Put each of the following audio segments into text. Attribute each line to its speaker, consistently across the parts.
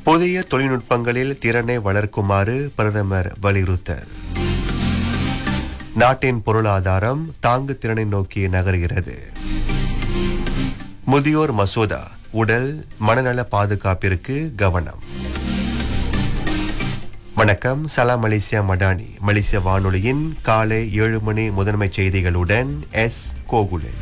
Speaker 1: புதிய தொழில்நுட்பங்களில் திறனை வளர்க்குமாறு பிரதமர் வலியுறுத்தல் நாட்டின் பொருளாதாரம் தாங்கு திறனை நோக்கி நகர்கிறது முதியோர் மசோதா உடல் மனநல பாதுகாப்பிற்கு கவனம் வணக்கம் சலாம் மலேசியா மடானி மலேசிய வானொலியின் காலை ஏழு மணி முதன்மை செய்திகளுடன் எஸ் கோகுலன்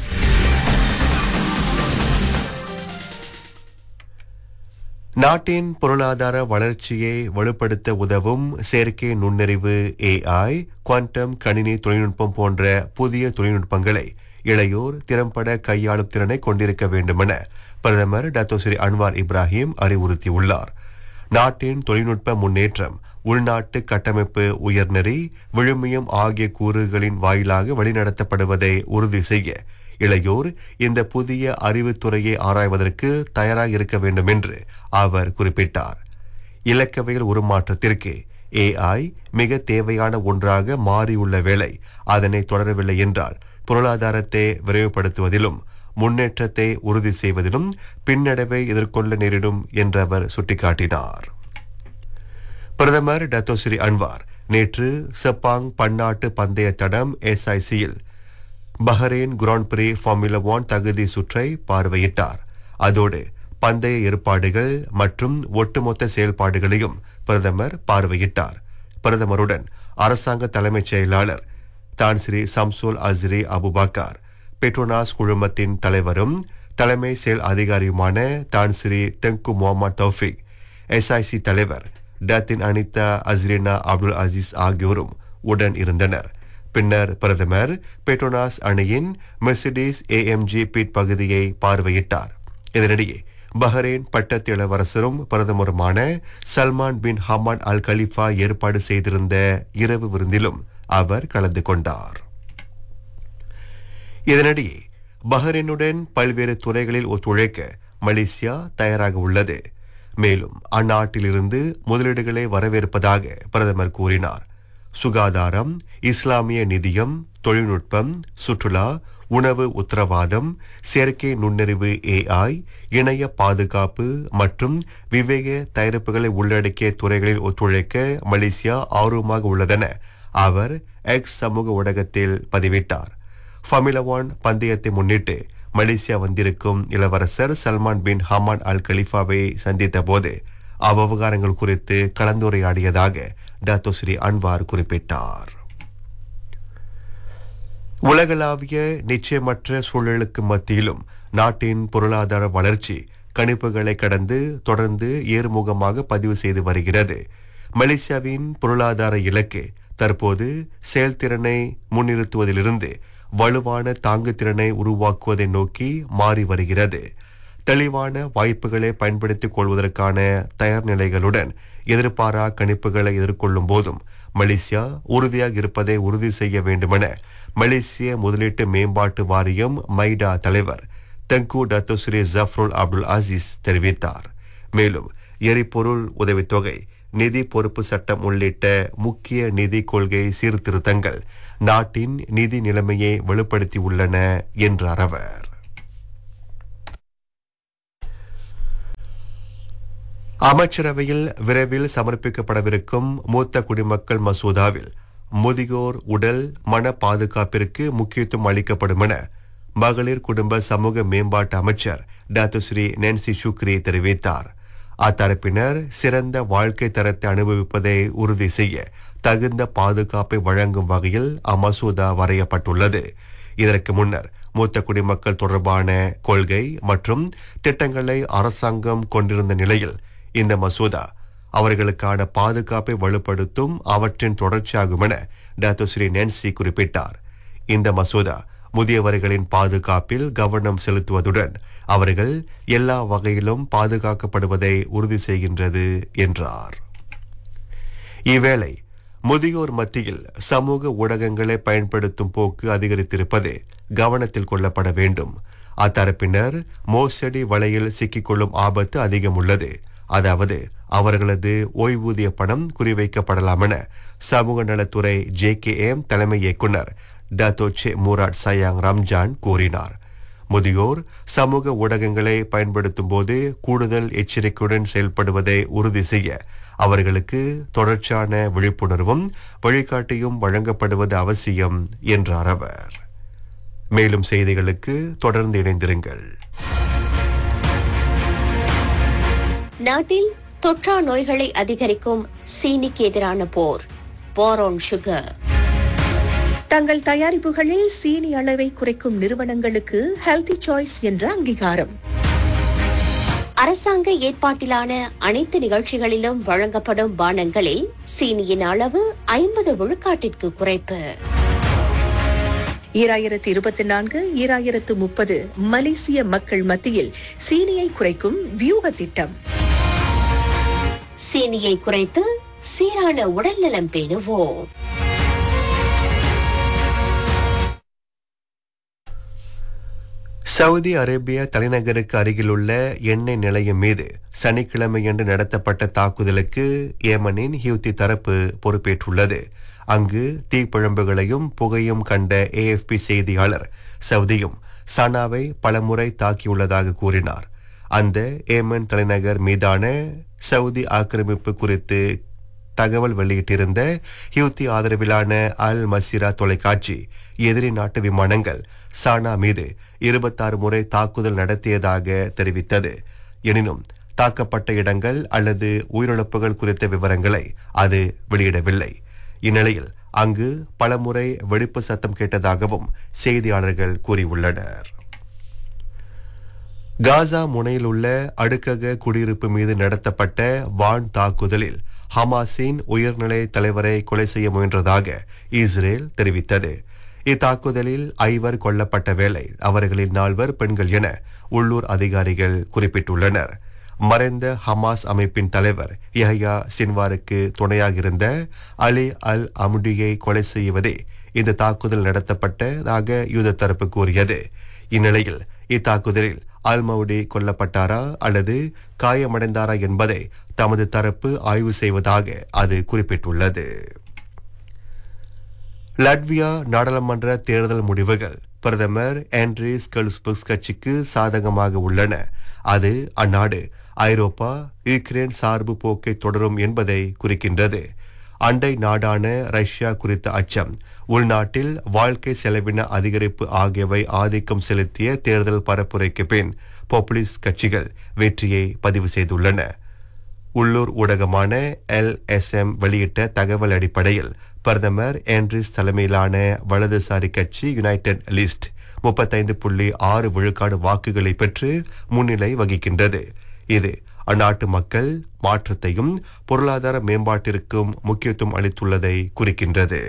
Speaker 1: நாட்டின் பொருளாதார வளர்ச்சியை வலுப்படுத்த உதவும் செயற்கை நுண்ணறிவு ஏஐ குவாண்டம் கணினி தொழில்நுட்பம் போன்ற புதிய தொழில்நுட்பங்களை இளையோர் திறம்பட கையாளும் திறனை கொண்டிருக்க வேண்டுமென பிரதமர் டாக்டர் ஸ்ரீ அன்வார் இப்ராஹிம் அறிவுறுத்தியுள்ளார் நாட்டின் தொழில்நுட்ப முன்னேற்றம் உள்நாட்டு கட்டமைப்பு உயர்நெறி விழுமியம் ஆகிய கூறுகளின் வாயிலாக வழிநடத்தப்படுவதை உறுதி செய்ய இளையோர் இந்த புதிய அறிவுத்துறையை ஆராய்வதற்கு தயாராக இருக்க வேண்டும் என்று அவர் குறிப்பிட்டார் இலக்கவியல் உருமாற்றத்திற்கு ஏஐ மிக தேவையான ஒன்றாக மாறியுள்ள வேளை அதனை தொடரவில்லை என்றால் பொருளாதாரத்தை விரைவுபடுத்துவதிலும் முன்னேற்றத்தை உறுதி செய்வதிலும் பின்னடைவை எதிர்கொள்ள நேரிடும் என்று அவர் சுட்டிக்காட்டினார் பிரதமர் டத்தோஸ்ரீ அன்வார் நேற்று செப்பாங் பன்னாட்டு பந்தய தடம் எஸ்ஐசியில் Bahrain grand prix formula one தகுதி சுற்றை பார்வையிட்டார் அதோடு பந்தய ஏற்பாடுகள் மற்றும் ஒட்டுமொத்த செயல்பாடுகளையும் பிரதமர் பார்வையிட்டார் பிரதமருடன் அரசாங்க தலைமைச் செயலாளர் Tan Sri Shamsul Azri Abu Bakar Petronas குழுமத்தின் தலைவரும் தலைமை செயல் அதிகாரியுமான Tan Sri Tengku Muhammad Taufik SIC தலைவர் Datin Anita Azrina Abdul Aziz ஆகியோரும் உடன் இருந்தனர் பின்னர் பிரதமர் பெட்ரோனாஸ் அணியின் மெர்சிடிஸ் ஏஎம்ஜி பீட் பகுதியை பார்வையிட்டார் இதனிடையே பஹ்ரைன் பட்டத்து இளவரசரும் பிரதமருமான சல்மான் பின் ஹமான் அல் கலிஃபா ஏற்பாடு செய்திருந்த இரவு விருந்திலும் அவர் கலந்து கொண்டார் இதனிடையே பஹ்ரைனுடன் பல்வேறு துறைகளில் ஒத்துழைக்க மலேசியா தயாராக உள்ளது மேலும் அந்நாட்டிலிருந்து முதலீடுகளை வரவேற்பதாக பிரதமர் கூறினார் சுகாதாரம் இஸ்லாமிய நிதியம் தொழில்நுட்பம் சுற்றுலா உணவு உத்தரவாதம் செயற்கை நுண்ணறிவு ஏஐ இணைய பாதுகாப்பு மற்றும் விவேக தயாரிப்புகளை உள்ளடக்கிய துறைகளில் ஒத்துழைக்க மலேசியா ஆர்வமாக உள்ளதென அவர் எக்ஸ் சமூக ஊடகத்தில் பதிவிட்டார் ஃபமிலா ஒன் பந்தயத்தை முன்னிட்டு மலேசியா வந்திருக்கும் இளவரசர் சல்மான் பின் ஹமான் அல் கலிஃபாவை சந்தித்த போது அவ்வகாரங்கள் குறித்து கலந்துரையாடியதாக டாக்டர் ஸ்ரீ அன்வார் குறிப்பிட்டார் உலகளாவிய நிச்சயமற்ற சூழலுக்கு மத்தியிலும் நாட்டின் பொருளாதார வளர்ச்சி கணிப்புகளை கடந்து தொடர்ந்து ஏறுமுகமாக பதிவு செய்து வருகிறது மலேசியாவின் பொருளாதார இலக்கு தற்போது செயல்திறனை முன்னிறுத்துவதிலிருந்து வலுவான தாங்குதிறனை உருவாக்குவதை நோக்கி மாறி வருகிறது தெளிவான வாய்ப்புகளை பயன்படுத்திக் கொள்வதற்கான தயார் நிலைகளுடன் எதிர்பாரா கணிப்புகளை எதிர்கொள்ளும் போதும் மலேசியா உறுதியாக இருப்பதை உறுதி செய்ய வேண்டுமென மலேசிய முதலீட்டு மேம்பாட்டு வாரியம் மைடா தலைவர் Tengku Datuk Seri Zafrul Abdul Aziz தெரிவித்தார் மேலும் எரிபொருள் உதவித்தொகை நிதி பொறுப்பு சட்டம் உள்ளிட்ட முக்கிய நிதி கொள்கை சீர்திருத்தங்கள் நாட்டின் நிதி நிலைமையை வலுப்படுத்தியுள்ளன என்றார் அவர் அமைச்சரவையில் விரைவில் சமர்ப்பிக்கப்படவிருக்கும் மூத்த குடிமக்கள் மசோதாவில் முதியோர் உடல் மன பாதுகாப்பிற்கு முக்கியத்துவம் அளிக்கப்படும் என மகளிர் குடும்ப சமூக மேம்பாட்டு அமைச்சர் டாக்டர் ஸ்ரீ நென்சி சுக்ரி தெரிவித்தார் அத்தரப்பினர் சிறந்த வாழ்க்கை தரத்தை அனுபவிப்பதை உறுதி செய்ய தகுந்த பாதுகாப்பை வழங்கும் வகையில் அம்மசோதா வரையப்பட்டுள்ளது இதற்கு முன்னர் மூத்த குடிமக்கள் தொடர்பான கொள்கை மற்றும் திட்டங்களை அரசாங்கம் கொண்டிருந்த நிலையில் இந்த மசோதா அவர்களுக்கான பாதுகாப்பை வலுப்படுத்தும் அவற்றின் தொடர்ச்சியாகும் என டாக்டர் ஸ்ரீ நென்சி குறிப்பிட்டார் இந்த மசோதா முதியவர்களின் பாதுகாப்பில் கவனம் செலுத்துவதுடன் அவர்கள் எல்லா வகையிலும் பாதுகாக்கப்படுவதை உறுதி செய்கின்றது என்றார் இவ்வேளை முதியோர் மத்தியில் சமூக ஊடகங்களை பயன்படுத்தும் போக்கு அதிகரித்திருப்பது கவனத்தில் கொள்ளப்பட வேண்டும் அத்தரப்பினர் மோசடி வலையில் சிக்கிக்கொள்ளும் ஆபத்து அதிகம் உள்ளது அதாவது அவர்களது ஓய்வூதிய பணம் குறிவைக்கப்படலாம் என சமூக நலத்துறை ஜே கே எம் தலைமை இயக்குனர் டத்தோச்சே மூராட் சயாங் ரம்ஜான் கூறினார் முதியோர் சமூக ஊடகங்களை பயன்படுத்தும் போது கூடுதல் எச்சரிக்கையுடன் செயல்படுவதை உறுதி செய்ய அவர்களுக்கு தொடர்ச்சியான விழிப்புணர்வும் வழிகாட்டியும் வழங்கப்படுவது அவசியம் என்றார் அவர் மேலும் செய்திகளுக்கு தொடர்ந்து இணைந்திருங்கள்
Speaker 2: நாட்டில் தொற்றா நோய்களை அதிகரிக்கும் சீனிக்கு எதிரான போர் போரோன் சுகர்
Speaker 3: தங்கள் தயாரிப்புகளில் சீனி அளவை குறைக்கும் நிறுவனங்களுக்கு ஹெல்தி சாய்ஸ் என்ற அங்கீகாரம்
Speaker 2: அரசாங்க ஏற்பாட்டிலான அனைத்து நிகழ்ச்சிகளிலும் வழங்கப்படும் பானங்களில் சீனியின் அளவு ஐம்பது விழுக்காட்டிற்கு குறைப்பு
Speaker 3: ஈராயிரத்து இருபத்தி நான்கு ஈராயிரத்து முப்பது மலேசிய மக்கள் மத்தியில் சீனியை குறைக்கும் வியூக திட்டம்
Speaker 2: சீனியை குறைத்து சீரான உடல்நலம் பேணுவோம்
Speaker 1: சவுதி அரேபியா தலைநகருக்கு அருகிலுள்ள எண்ணெய் நிலையம் மீது சனிக்கிழமையன்று நடத்தப்பட்ட தாக்குதலுக்கு ஏமனின் ஹியூத்தி தரப்பு பொறுப்பேற்றுள்ளது அங்கு தீப்பிழம்புகளையும் புகையும் கண்ட ஏஎஃப்பி செய்தியாளர் சவுதியும் சனாவை பலமுறை தாக்கியுள்ளதாக கூறினார் அந்த ஏமன் தலைநகர் மீதான சவுதி ஆக்கிரமிப்பு குறித்து தகவல் வெளியிட்டிருந்த ஹியூத்தி ஆதரவிலான அல் மசிரா தொலைக்காட்சி எதிரி நாட்டு விமானங்கள் சானா மீது இருபத்தாறு முறை தாக்குதல் நடத்தியதாக தெரிவித்தது எனினும் தாக்கப்பட்ட இடங்கள் அல்லது உயிரிழப்புகள் குறித்த விவரங்களை அது வெளியிடவில்லை இந்நிலையில் அங்கு பலமுறை வெடிப்பு சத்தம் கேட்டதாகவும் செய்தியாளர்கள் கூறியுள்ளனர் காசா முனையில் உள்ள அடுக்கக குடியிருப்பு மீது நடத்தப்பட்ட வான் தாக்குதலில் ஹமாஸின் உயர்நிலை தலைவரை கொலை செய்ய முயன்றதாக இஸ்ரேல் தெரிவித்தது இத்தாக்குதலில் ஐவர் கொல்லப்பட்ட வேளை அவர்களில் நால்வர் பெண்கள் என உள்ளூர் அதிகாரிகள் குறிப்பிட்டுள்ளனர் மறைந்த ஹமாஸ் அமைப்பின் தலைவர் யஹ்யா சின்வாருக்கு துணையாக இருந்த அலி அல் அமுடியை கொலை செய்வதே இந்த தாக்குதல் நடத்தப்பட்டதாக யூத தரப்பு கூறியது இந்நிலையில் இத்தாக்குதலில் அல் மவுடி கொல்லப்பட்டாரா அல்லது காயமடைந்தாரா என்பதை தமது தரப்பு ஆய்வு செய்வதாக அது குறிப்பிட்டுள்ளது லட்வியா நாடாளுமன்ற தேர்தல் முடிவுகள் பிரதமர் ஆண்ட்ரீஸ் கல்ஸ்புக்ஸ் கட்சிக்கு சாதகமாக உள்ளன அது அந்நாடு ஐரோப்பா யுக்ரைன் சார்பு போக்கை தொடரும் என்பதை குறிக்கின்றது அண்டை நாடான ரஷ்யா குறித்த அச்சம் உள்நாட்டில் வாழ்க்கை செலவின அதிகரிப்பு ஆகியவை ஆதிக்கம் செலுத்திய தேர்தல் பரப்புரைக்கு பின் பாப்புலிஸ்ட் கட்சிகள் வெற்றியை பதிவு செய்துள்ளன உள்ளூர் ஊடகமான எல்எஸ்எம் வெளியிட்ட தகவல் அடிப்படையில் பிரதமர் ஆண்ட்ரிஸ் தலைமையிலான வலதுசாரி கட்சி யுனைடெட் லிஸ்ட் முப்பத்தைந்து புள்ளி ஆறு விழுக்காடு வாக்குகளை பெற்று முன்னிலை வகிக்கின்றது இது அந்நாட்டு மக்கள் மாற்றத்தையும் பொருளாதார மேம்பாட்டிற்கும் முக்கியத்துவம் அளித்துள்ளதை குறிக்கின்றது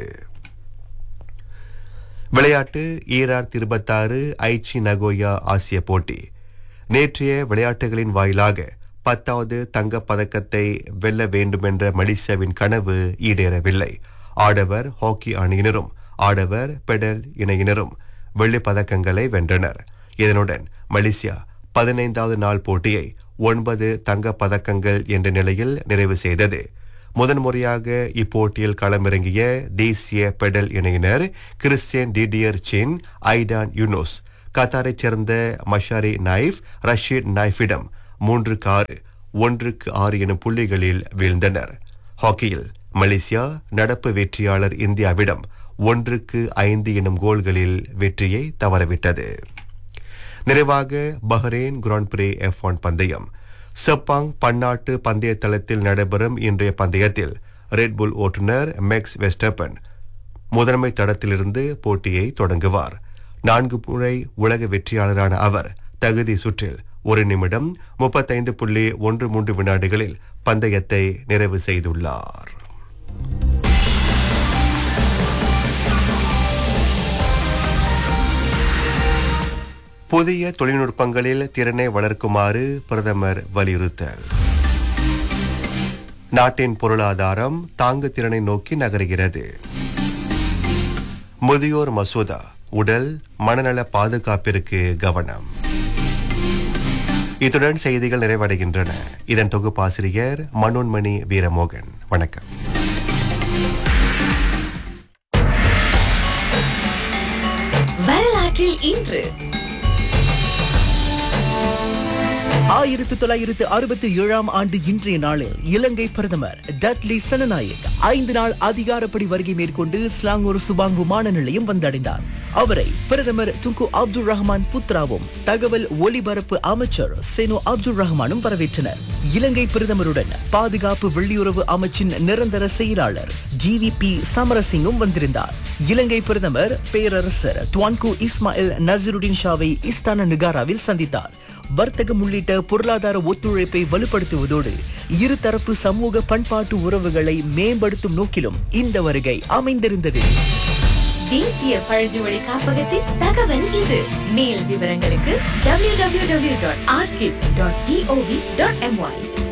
Speaker 1: விளையாட்டு ஈரார் இருபத்தாறு ஐச்சி நகோயா ஆசிய போட்டி நேற்றைய விளையாட்டுகளின் வாயிலாக பத்தாவது தங்கப் பதக்கத்தை வெல்ல வேண்டுமென்ற மலேசியாவின் கனவு ஈடேறவில்லை ஆடவர் ஹாக்கி அணியினரும் ஆடவர் பெடல் இணையினரும் வெள்ளிப் பதக்கங்களை வென்றனர் இதனுடன் மலேசியா பதினைந்தாவது நாள் போட்டியை ஒன்பது தங்கப் பதக்கங்கள் என்ற நிலையில் நிறைவு செய்தது முதன்முறையாக இப்போட்டியில் களமிறங்கிய தேசிய பெடல் இணையினர் Christian Didier Chin Aidan Younes கத்தாரைச் சேர்ந்த மஷாரி நைஃப் ரஷீத் நைஃபிடம் மூன்றுக்கு ஆறு ஒன்றுக்கு ஆறு எனும் புள்ளிகளில் வீழ்ந்தனர் ஹாக்கியில் மலேசியா நடப்பு வெற்றியாளர் இந்தியாவிடம் ஒன்றுக்கு ஐந்து எனும் கோல்களில் வெற்றியை தவறவிட்டது நிறைவாக Bahrain grand prix F one பந்தயம் செப்பாங் பன்னாட்டு பந்தய தளத்தில் நடைபெறும் இன்றைய பந்தயத்தில் ரெட்புல் ஓட்டுநர் மேக்ஸ் வெஸ்டப்பன் முதன்மை தடத்திலிருந்து போட்டியை தொடங்குவார் நான்கு முறை உலக வெற்றியாளரான அவர் தகுதி சுற்றில் ஒரு நிமிடம் முப்பத்தைந்து புள்ளி ஒன்று மூன்று வினாடிகளில் பந்தயத்தை நிறைவு செய்துள்ளார் புதிய தொழில்நுட்பங்களில் திறனை வளர்க்குமாறு பிரதமர் வலியுறுத்தல் நாட்டின் பொருளாதாரம் தாங்கு திறனை நோக்கி நகர்கிறது முதியோர் மசோதா உடல் மனநல பாதுகாப்பிற்கு கவனம் இத்துடன் செய்திகள் நிறைவடைகின்றன இதன் தொகுப்பாசிரியர் மனோன்மணி வீரமோகன் வணக்கம்
Speaker 4: வரலாற்றில் இன்று ஆயிரத்து தொள்ளாயிரத்து அறுபத்தி ஏழாம் ஆண்டு இன்றைய நாளில் இலங்கை பிரதமர் டட்லி சனநாயக் ஐந்து நாள் அதிகாரப்படி வருகை மேற்கொண்டு ஸ்லாங்கூர் சுபாங் விமான நிலையம் வந்தடைந்தார் அவரை பிரதமர் துங்கு அப்துல் ரஹ்மான் புத்ராவும் தகவல் ஒலிபரப்பு அமைச்சர் செனு அப்துல் ரஹ்மானும் வரவேற்றனர் இலங்கை பிரதமருடன் பாதுகாப்பு வெளியுறவு அமைச்சின் நிரந்தர செயலாளர் ஜிவிபி சமரசிங்கும் வந்திருந்தார் இலங்கை பிரதமர் பேரரசர் துவான்கு இஸ்மாயில் நசருடின் ஷாவை இஸ்தான நிகாராவில் சந்தித்தார் வர்த்தகம் உள்ளிட்ட பொருளாதார ஒத்துழைப்பை வலுப்படுத்துவதோடு இருதரப்பு சமூக பண்பாட்டு உறவுகளை மேம்படுத்தும் நோக்கிலும் இந்த வருகை அமைந்திருந்தது
Speaker 5: தேசிய பழங்குடி காப்பகத்தின் தகவல் இது மேல் விவரங்களுக்கு www.archive.gov.my